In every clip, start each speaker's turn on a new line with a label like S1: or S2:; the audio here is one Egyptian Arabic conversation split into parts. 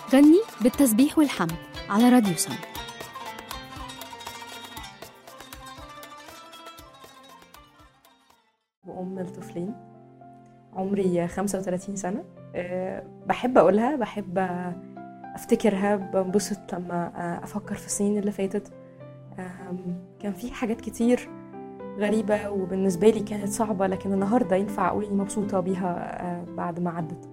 S1: غني بالتسبيح والحمد على راديو سم
S2: وأم لطفلين عمري 35 سنة أه، بحب أقولها بحب أفتكرها بنبسط لما أفكر في السنين اللي فاتت أم، كان في حاجات كتير غريبة وبالنسبة لي كانت صعبة لكن النهاردة ينفع أقول إني مبسوطة بيها أه، بعد ما عدت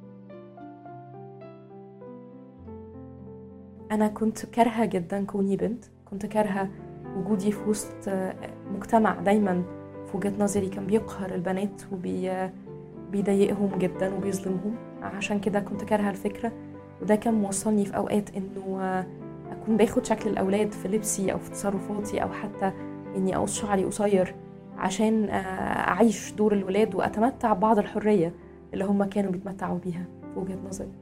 S2: أنا كنت كارهة جدا كوني بنت كنت كارهة وجودي في وسط أه، مجتمع دايما في وجهة نظري كان بيقهر البنات وبي بيضايقهم جدا وبيظلمهم عشان كده كنت كارهة الفكرة وده كان موصلني في أوقات إنه آه، أكون باخد شكل الأولاد في لبسي أو في تصرفاتي أو حتى إني أقص شعري قصير عشان آه، أعيش دور الولاد وأتمتع ببعض الحرية اللي هم كانوا بيتمتعوا بيها في وجهة نظري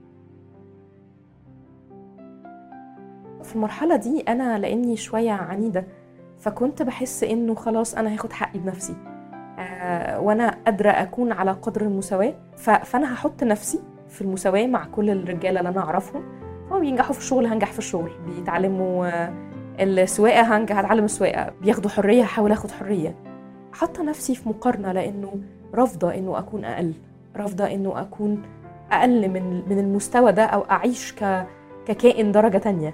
S2: في المرحلة دي أنا لأني شوية عنيدة فكنت بحس إنه خلاص أنا هاخد حقي بنفسي آه، وانا قادره اكون على قدر المساواه ف- فانا هحط نفسي في المساواه مع كل الرجاله اللي انا اعرفهم هم بينجحوا في الشغل هنجح في الشغل بيتعلموا آه، السواقه هنجح هتعلم السواقه بياخدوا حريه هحاول اخد حريه حاطه نفسي في مقارنه لانه رافضه انه اكون اقل رافضه انه اكون اقل من من المستوى ده او اعيش ك ككائن درجه تانية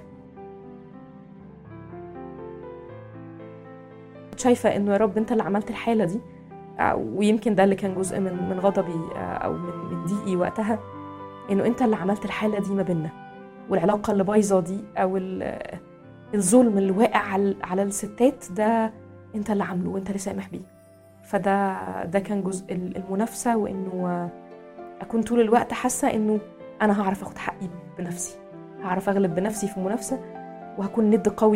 S2: شايفه انه يا رب انت اللي عملت الحاله دي آه، ويمكن ده اللي كان جزء من من غضبي آه، او من من ضيقي وقتها انه انت اللي عملت الحاله دي ما بيننا والعلاقه اللي بايظه دي او ال- الظلم اللي واقع على على الستات ده انت اللي عامله وانت اللي سامح بيه فده ده كان جزء ال- المنافسه وانه آه، اكون طول الوقت حاسه انه انا هعرف اخد حقي بنفسي هعرف اغلب بنفسي في المنافسه وهكون ند قوي